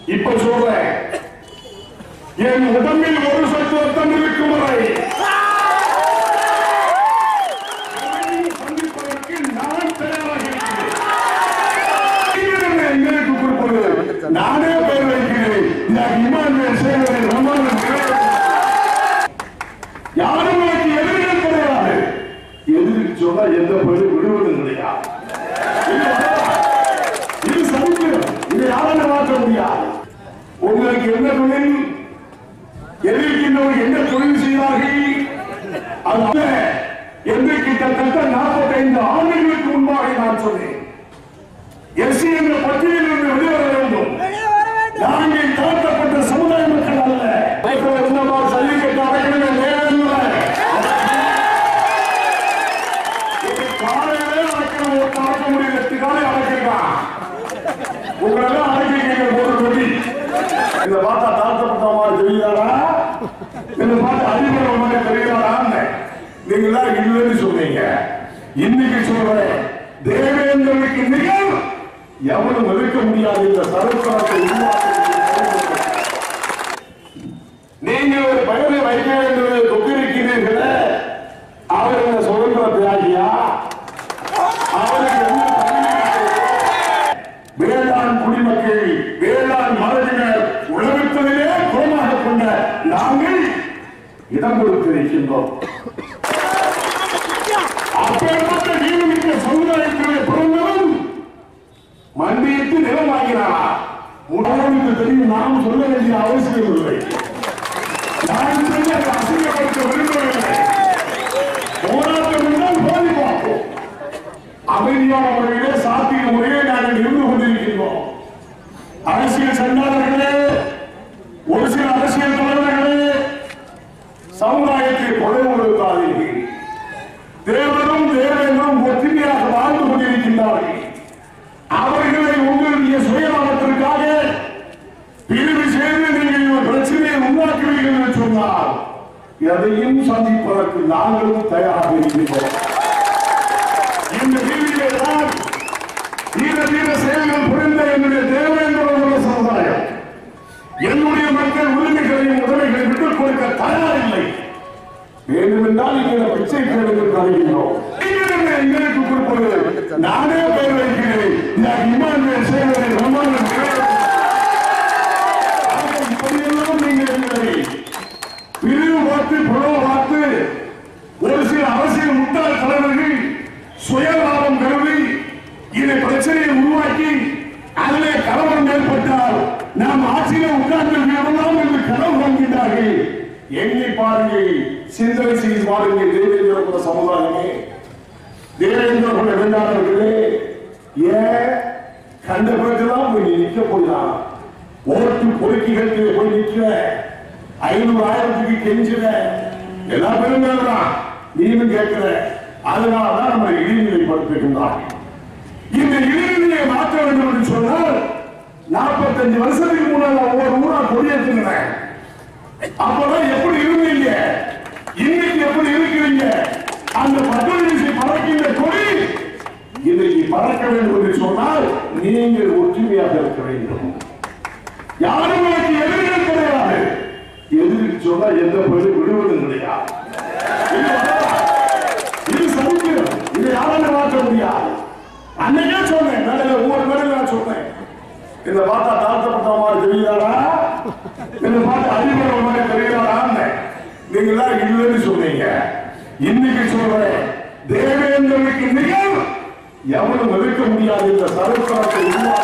இப்ப சொல்றேன் என் உடம்பில் ஒரு சத்து ரத்தம் இருக்கும் வரை எவரையும் சந்திப்பதற்கு நான் தயாராக இருக்கிறேன். நீங்கள் என்ன எங்களுக்கு கொடுப்பது? நானே பேர் வைக்கிறேன் இந்த இமானுவேல் சேவரை ரமணன் கிடையாது. யாரும் எனக்கு எதிரிகள் கிடையாது எதிரிக்கு சொன்னா எந்த பேரும் விடுவது கிடையாது இது வரலாறு. இது சரித்திரம் இதை யாரால மாற்ற முடியாது உங்களுக்கு என்ன தொழில் எதிர்க்கின்றவர் என்ன தொழில் செய்தார்கள் அது அல்ல என்று கிட்டத்தட்ட நாற்பத்தைந்து ஆண்டுகளுக்கு முன்பாக நான் சொன்னேன் எஸ்சி என்ற பட்டியலில் இருந்து வெளிவர வேண்டும் நாங்கள் தாழ்த்தப்பட்ட சமுதாய மக்கள் அல்ல மைக்கேல் இருந்தமா ஜல்லிக்கட்டு அடைக்கணுமே நேரம் இல்லை. இது காலையிலே அடைக்கணும் ஒரு அடைக்க முடியல எட்டு காலை அடைக்கிறான் உங்களெல்லாம் அடைக்கிறீங்க ஒரு கொடி இந்த பார்த்தா தாழ்த்தப்பட்ட மாதிரி தெரியாதா இந்த பார்த்து அடிமலை மாதிரி தெரியாதான்னு நீங்களாம் இல்லைன்னு சொன்னீங்க இன்னைக்கு சொல்றேன் தேவேந்திரனுக்கு நிகழ் எவனும் எதிர்க்க முடியாது இந்த சரஸ்வரத்தை நீங்க ஒரு பயிரை வைக்க வேண்டியதை கொண்டிருக்கிறீர்களே அவர் என்ன சுதந்திர தியாகியா அவருக்கு என்ன தகுதி இருக்கிறது? வேளாண் குடிமக்கள் வேளாண் மரபினர் உலகத்திலே குணமாக கொண்ட நாங்கள் இடம் கொடுத்திருக்கின்றோம் அப்பேற்பட்ட வீரமிக்க சமுதாயத்திலே பிறந்தவன் மண்டியிட்டு நிலம் வாங்கினானா உணவுக்கு தெரியும் நாம் சொல்ல வேண்டிய அவசியம் இல்லை நான் சொல்லி அதை அசிங்கப்படுத்த விரும்பவில்லை போராட்டம் என்றால் போதி பார்ப்போம் அமைதியான முறையிலே சாத்திய முறையை நாங்கள் இருந்து கொண்டிருக்கின்றோம் அரசியல் சண்டாளர்களே ஒரு சில அரசியல் தலைவர்களே சமுதாயத்தை கொலை கொடுக்காதீர்கள் தேவனும் தேவனும் ஒற்றுமையாக வாழ்ந்து கொண்டிருக்கின்றார்கள் அவர்களை உங்களுடைய சுயநலத்திற்காக பிரிவு செய்து நீங்கள் ஒரு பிரச்சனையை உருவாக்குவீர்கள் என்று சொன்னால் எதையும் சந்திப்பதற்கு நாங்களும் தயாராக இருக்கின்றோம் இந்த வீதியிலே தான் வீர வீர செயல்கள் புரிந்த என்னுடைய தேவேந்திர சமுதாயம் என்னுடைய மக்கள் உரிமைகளையும் உதவிகளை விட்டுக் கொடுக்க தயாரில்லை வேண்டுமென்றால் இங்கே பிச்சை கேளுங்கள் தருகின்றோம் நீங்கள் என்ன எங்களுக்கு கொடுப்பது நானே பேர் வைக்கிறேன் இந்த இமானுவேல் சேவரை ரமணன் கிடையாது. ஆக இப்படியெல்லாம் நீங்கள் எங்களை பிரிவு பார்த்து புலவு பார்த்து ஒரு சில அரசியல் முட்டாள் தலைவர்கள் சுயலாபம் கருதி இதை பிரச்சனையை உருவாக்கி அதிலே கலவரம் ஏற்பட்டால் நாம் ஆட்சியில உட்கார்ந்து விடலாம் என்று கனவு காண்கின்றார்கள் எண்ணி பாருங்கள் சிந்தனை செய்து பாருங்கள் தேவேந்திர குல சமுதாயமே தேவேந்திர குல வேண்டாளர்களே ஏன் கண்ட பிறகுதான் போய் நீ நிற்க போயிடலாம் ஓட்டு பொறுக்கிகளுக்கு போய் நிற்கிற ஐநூறு ஆயிரத்துக்கு கெஞ்சுற எல்லா பேரும் தான் நீனும் கேட்கிற அதனாலதான் நம்ம இழிநிலைப்படுத்துகின்றார் இந்த இழிநிலையை மாற்ற வேண்டும் என்று சொன்னால் நாற்பத்தஞ்சு வருஷத்துக்கு முன்னால் ஒவ்வொரு ஊரா கொடியேற்றுகிறேன் அப்பதான் எப்படி இருந்தீங்க இன்னைக்கு எப்படி இருக்கிறீங்க அந்த பத்தொழிசை பறக்கின்ற கொடி இன்னைக்கு பறக்க வேண்டும் என்று சொன்னால் நீங்கள் ஒற்றுமையாக இருக்க வேண்டும் யாரும் உங்களுக்கு எதிரிகள் கிடையாது எதிரிக்கு சொன்னா எந்த பேரும் விடுவதும் கிடையாது இது வரலாறு. இது சரித்திரம் இதை யாராலும் மாற்ற முடியாது அன்னைக்கே சொன்னேன் மேடையில ஒவ்வொரு மேடையில நான் சொன்னேன் இந்த பார்த்தா தாழ்த்தப்பட்ட மாதிரி தெரியாதா இந்த பார்த்து அடிமலை மாதிரி தெரியாதான்னு நீங்களாம் இல்லைன்னு சொன்னீங்க இன்னைக்கு சொல்றேன் தேவேந்திரனுக்கு நிகழ் எவனும் எதிர்க்க முடியாது இந்த சரஸ்வரத்தை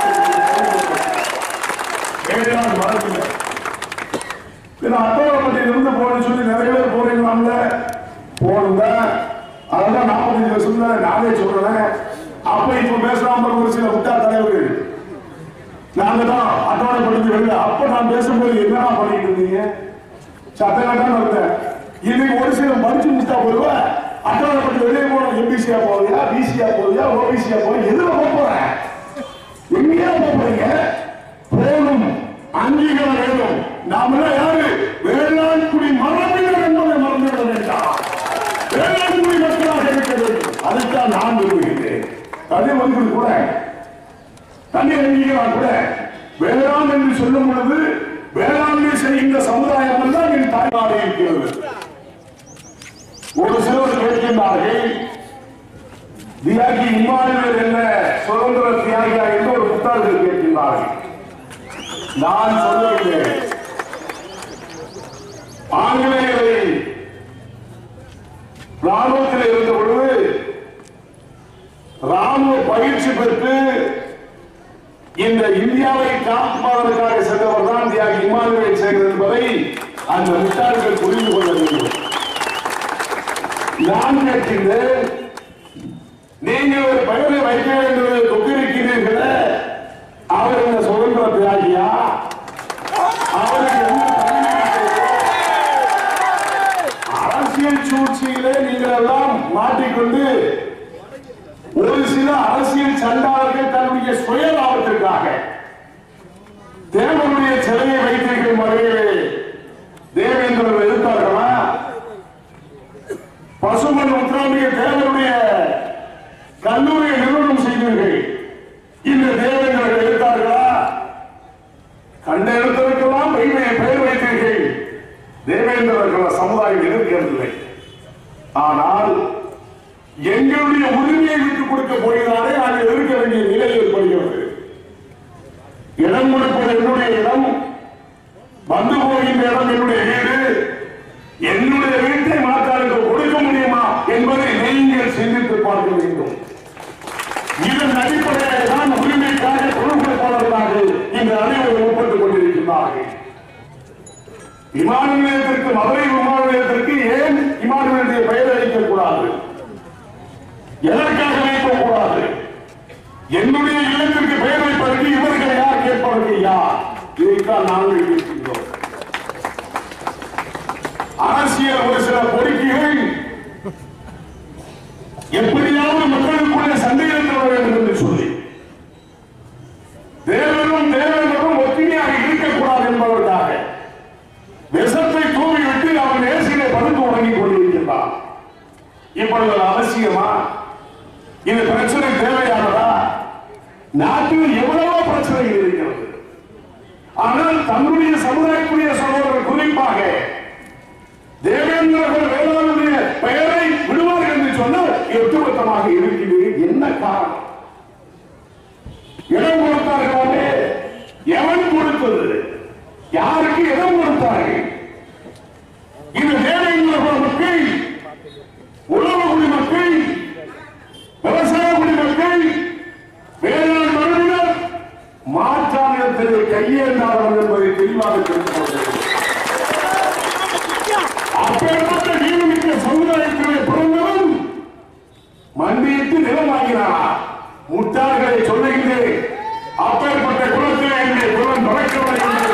வேளாண் மரபினர் இது அட்டோபட்டியில இருந்து போறேன்னு சொல்லி நிறைய பேர் போறீங்களாம்ல போனுங்க அதெல்லாம் நாற்பத்தஞ்சு வருஷத்துல நானே சொல்றேன் அப்ப இப்ப பேசுறாம ஒரு சில முட்டா தலைவர்கள் நாங்க தான் அட்டோடப்படுத்தி வெளில அப்ப நான் பேசும்போது என்னடா பண்ணிட்டு இருந்தீங்க சத்தம் தான் இருந்தேன் இன்னைக்கு ஒரு சில மடிச்சு முட்டா போடுவேன் அட்டோடப்பட்டு வெளியே போன எம்பிசியா போவியா பிசியா போவியா ஓபிசியா போவியா எதுல போக போறேன் எங்கேயா போக போறீங்க போகணும் அங்கீகாரம் வேணும் நாமெல்லாம் யாரு வேளாண் குடி மரபினர் என்பதை மறந்துவிட வேண்டாம் வேளாண் குடி மக்களாக இருக்க வேண்டும் அதைத்தான் நான் விரும்புகிறேன் அதே வந்து கூட தண்ணி அங்கீகாரம் கூட வேளாண் என்று சொல்லும் பொழுது வேளாண்மை செய்கின்ற சமுதாயம் எல்லாம் என் தாய்நாடு இருக்கிறது ஒரு சிலர் கேட்கின்றார்கள் தியாகி இம்மானுவேல் என்ன சுதந்திர தியாகியா என்று ஒரு புத்தகத்தில் கேட்கின்றார்கள் நான் சொல்லவில்லை ஆங்கிலேயரை ராணுவத்தில் இருந்த பொழுது ராணுவ பயிற்சி பெற்று இந்த இந்தியாவை காப்பதற்காக சென்றவர் தான் தியாகி இமானுவேல் சேகர் என்பதை அந்த முட்டாள்கள் புரிந்து கொள்ள வேண்டும் நான் கேட்கின்றேன் நீங்கள் ஒரு பெயரை வைக்க வேண்டும் என்று கொண்டிருக்கிறீர்களே அவர் இந்த சுதந்திர தியாகியா அவருக்கு என்ன தகுதி இருக்கிறது? அரசியல் சூழ்ச்சியிலே நீங்கள் எல்லாம் மாட்டிக்கொண்டு ஒரு சில அரசியல் சண்டாளர்கள் தன்னுடைய சுய லாபத்திற்காக தேவனுடைய சிலையை வைத்திருக்கும் வகையிலே தேவேந்திரர் எதிர்த்தார்களா பசுமன் உத்தரவுடைய தேவனுடைய கல்லூரியை நிறுவனம் செய்தீர்கள் இந்த தேவேந்திரர்கள் எதிர்த்தார்களா கண்ட இடத்திற்கெல்லாம் பெருமையை பெயர் வைத்தீர்கள் தேவேந்திரர்கள் சமுதாயம் எதிர்க்கவில்லை ஆனால் எங்களுடைய உரிமையை விட்டுக் கொடுக்க போகிறாரே நாங்கள் எதிர்க்க வேண்டிய நிலை ஏற்படுகிறது இடம் கொடுப்பது என்னுடைய இடம் வந்து போகின்ற இடம் என்னுடைய வீடு என்னுடைய வீட்டை மாற்றாருக்கு கொடுக்க முடியுமா என்பதை நீங்கள் சிந்தித்து பார்க்க வேண்டும் இதன் அடிப்படையில் தான் உரிமைக்காக பொருட்படுத்தாளர்களாக இந்த அனைவரும் ஒப்பட்டுக் கொண்டிருக்கிறார்கள் விமான நிலையத்திற்கு மதுரை விமான நிலையத்திற்கு ஏன் விமான நிலையத்தை பெயர் அளிக்கக்கூடாது எதற்காக வைக்கக்கூடாது என்னுடைய இல்லத்திற்கு பெயர் வைப்பதற்கு இவர்கள் யார் கேட்பதற்கு யார் இதைத்தான் நாங்கள் இருக்கின்றோம் அரசியல் ஒரு சில பொறுக்கிகள் எப்படியாவது மக்களுக்குள்ளே சந்தேகம் தர வேண்டும் என்று சொல்லி தேவனும் தேவனும் ஒற்றுமையாக இருக்கக்கூடாது என்பதற்காக விஷத்தை தூவிவிட்டு அவன் நேசிலே படுத்து உறங்கிக் கொண்டிருக்கின்றான் இப்பொழுது அது அவசியமா இது பிரச்சனை தேவையானதா நாட்டில் எவ்வளவோ பிரச்சனைகள் இருக்கிறது ஆனால் தன்னுடைய சமுதாயக்குரிய சகோதரர் குறிப்பாக தேவேந்திரர்கள் வேளாண்மைய பெயரை விடுவார்கள் என்று சொன்னால் ஒட்டுமொத்தமாக இருக்கிறது என்ன காரணம் இடம் கொடுத்தார்களே எவன் கொடுத்தது யாருக்கு இடம் கொடுத்தார்கள் இது தேவேந்திரர்கள் மக்கள் உழவு குடிமக்கள் விவசாய குடிமக்கள் வேளாண் மரபினர் மாற்றாளத்தில் கையேந்தார்கள் என்பதை தெளிவாக தெரிந்து கொள்ள வேண்டும். அப்பேற்பட்ட நீதிமிக்க சமுதாயத்திலே பிறந்தவன் மண்டியிட்டு நிலமாகினானா முட்டாள்களை சொல்லுகின்றேன் அப்பேற்பட்ட குலத்திலே என்னுடைய குலம் தொடக்கவில்லை என்று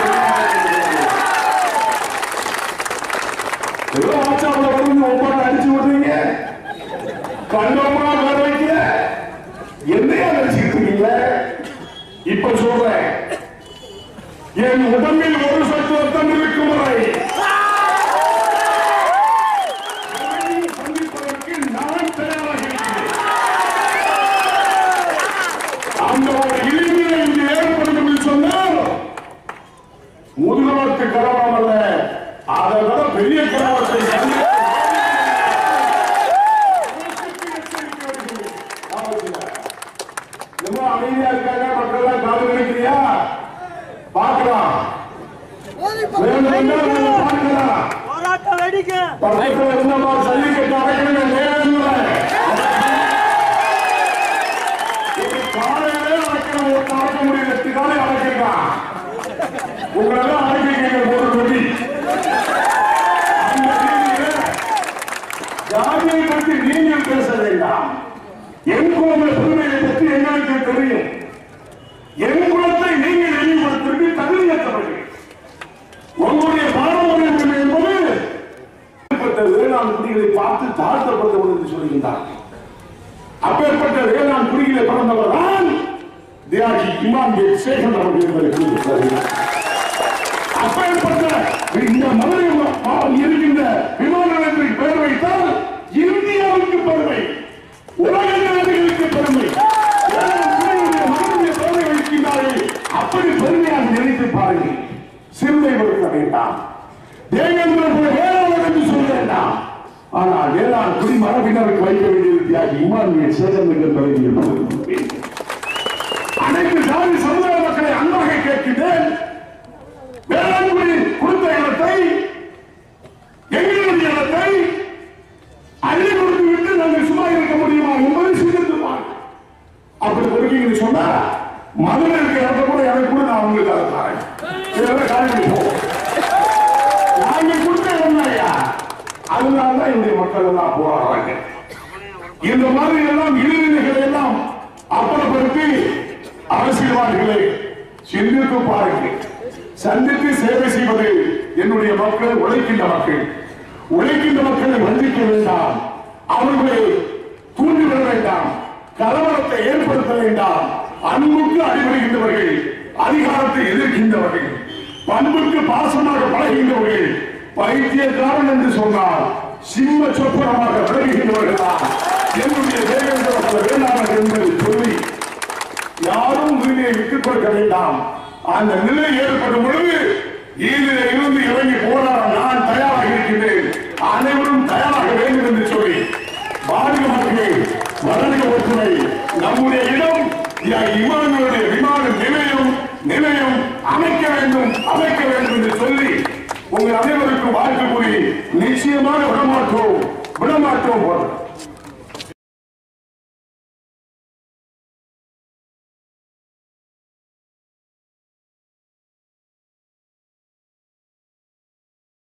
ஏதோ ஆச்சாரில் வந்து ஒவ்வொரு அடிச்சு விடுறீங்க கண்டமா வேற வைக்க என்னையா நினைச்சுக்கிட்டு இருக்கீங்க இப்ப சொல்றேன் என் உடம்பில் ஒரு சத்து ரத்தம் இருக்கும் வரை அவரை சந்திப்பதற்கு நான் தயாராக இருக்கிறேன் அந்த ஒரு இளைஞரை இங்கு ஏற்படும் என்று சொன்னால் முதுகலத்து கலவரம் அல்ல அதை விட பெரிய கலவரத்தை சந்திக்க ரொம்ப அமைதியா இருக்காங்க மக்கள் எல்லாம் காது கிடைக்கிறியா பார்க்கலாம் வேணும்னா நம்ம பார்க்கலாம் போராட்டம் வெடிக்க பக்கத்துல இருந்தமா சல்லிக்கட்டு அடைக்கணும் வேணும்னு இது காலையிலே அடைக்கணும் ஒரு அடைக்க முடியல எட்டு காலை அடைச்சிருக்கான் உங்களெல்லாம் அடைக்கிறீங்க ஒரு நொடி அந்த ரீதியில ஜாதியை பற்றி நீங்கள் பேச வேண்டாம் என் குடும்ப பெருமையை பற்றி எங்களுக்கு தெரியும் என் குலத்தை நீங்கள் இழிவுபடுத்திற்கு தகுதியற்றவர்கள் உங்களுடைய பாரம்பரியம் என்ன என்பது அப்பேற்பட்ட வேளாண் குடிகளை பார்த்து தாழ்த்தப்பட்டவர் என்று சொல்கின்றார் அப்பேற்பட்ட வேளாண் குடிகளை பிறந்தவர் தான் தியாகி இமாம் சேகன் அவர்கள் என்பதை புரிந்து கொள்கிறார். அப்பேற்பட்ட இந்த மதுரை மா- இருக்கின்ற விமான நிலையத்தில் பெயர் வைத்தால் இந்தியாவுக்கு பெருமை உலக நாடுகளுக்கு பெருமை வேளாண் குடிகளுடைய மகனுடைய பெருமை வைக்கின்றார்கள் அப்படி பெருமையாக ஆனால் வேளாண் குடிமரபினருக்கு வைக்க வேண்டியது தியாகி இமானுவேல் சேகரனுக்கு தலைமையில் அனைத்து ஜாதி சமுதாய மக்களை அன்பாக கேட்கின்றேன் வேளாண்குடி கொடுத்த இடத்தை எங்களுடைய இடத்தை அள்ளி கொடுத்து விட்டு நாங்கள் சும்மா இருக்க முடியுமா என்பதை சிந்தித்து பாருங்கள். அப்படி கொடுக்கீங்கன்னு சொன்னா மதுரை இருக்கிற இடத்த கூட எனக்கு கூட நான் உங்களுக்கு அதை தரேன் இதெல்லாம் காரணம் போ நாங்க கொடுத்த இடம் ஐயா அதனாலதான் என்னுடைய மக்கள் எல்லாம் போராடுறாங்க இந்த மாதிரி எல்லாம் இறுதிகளை எல்லாம் அப்புறப்படுத்தி அரசியல்வாதிகளை சிந்தித்து பாருங்கள் சந்தித்து சேவை செய்வது என்னுடைய மக்கள் உழைக்கின்ற மக்கள் உழைக்கின்ற மக்களை வஞ்சிக்க வேண்டாம் அவர்களை தூண்டிவிட வேண்டாம் கலவரத்தை ஏற்படுத்த வேண்டாம் அன்புக்கு அடிபடுகின்றவர்கள் அதிகாரத்தை எதிர்க்கின்றவர்கள் பண்புக்கு பாசமாக பழகுகின்றவர்கள் பைத்தியக்காரன் என்று சொன்னால் சிம்ம சொப்பனமாக விலகுகின்றவர்களா என்னுடைய தேவேந்திர வேளாண் என்பதை சொல்லி யாரும் உரிமையை விட்டுக் கொடுக்க வேண்டாம் அந்த நிலை ஏற்படும் பொழுது ஈதில இருந்து இறங்கி போராட நான் தயாராக இருக்கின்றேன் அனைவரும் தயாராக வேண்டும் என்று சொல்லி வாழ்க மக்களே வளர்க ஒற்றுமை நம்முடைய இடம் இமானுடைய விமான நிலையம் நிலையம் அமைக்க வேண்டும் அமைக்க வேண்டும் என்று சொல்லி உங்கள் அனைவருக்கும் வாழ்த்து கூறி நிச்சயமாக விடமாட்டோம் விடமாட்டோம் போறோம்